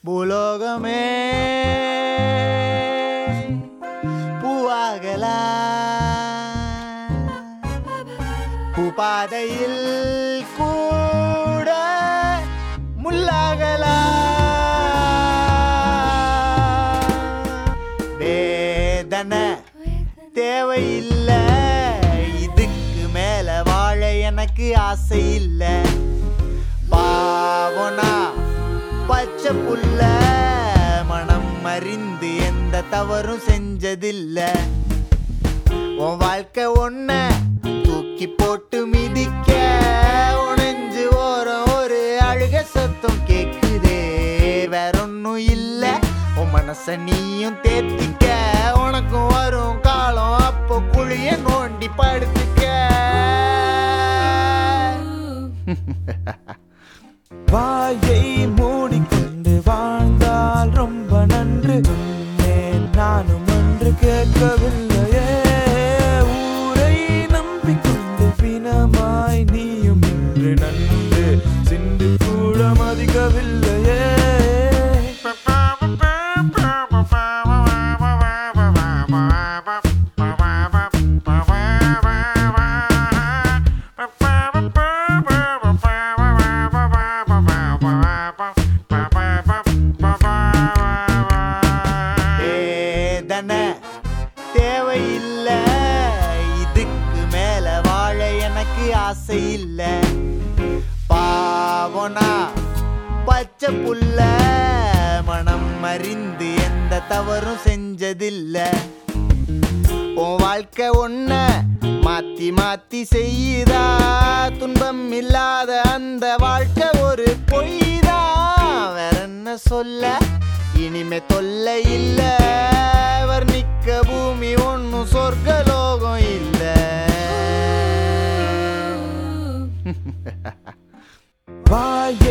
பூலோகமே பூவாகலாம் பூபாதையில் கூட முள்ளாகலாம் வேதனை தேவையில்லை இதுக்கு மேல வாழ எனக்கு ஆசை இல்ல பாவனா பச்சை புல்ல மனம் அறிந்து எந்த தவறும் செஞ்சதில்ல உன் வாழ்க்கை ஒன்ன தூக்கி போட்டு மிதிக்க உடைஞ்சு ஓரம் ஒரு அழுக சத்தம் கேக்குதே வேற ஒன்னும் இல்ல உன் மனச நீயும் தேத்திக்க உனக்கும் வரும் காலம் அப்போ குழிய நோண்டி படுத்துக்க வாயை மூடிக்கொண்டு வாழ்ந்தால் ரொம்ப நன்று உன்மேல் நானும் ஒன்று கேட்கவில்லையே ஊரை நம்பிக்கொண்டு பிணமாய் நீயும் இன்று நன்று சிந்து கூட மதிக்கவில்லையே வேதனை தேவையில்ல இதுக்கு மேல வாழ எனக்கு ஆசை இல்ல பாவனா பச்சை புல்ல மனம் அறிந்து எந்த தவறும் செஞ்சதில்ல உன் வாழ்க்கை ஒன்ன மாத்தி மாத்தி செய்யுதா துன்பம் இல்லாத அந்த வாழ்க்கை ஒரு பொய்தான் வேற என்ன சொல்ல இனிமே தொல்லை இல்ல வர்ணிக்க பூமி ஒன்னும் சொர்க்கலோகம் இல்ல வாயை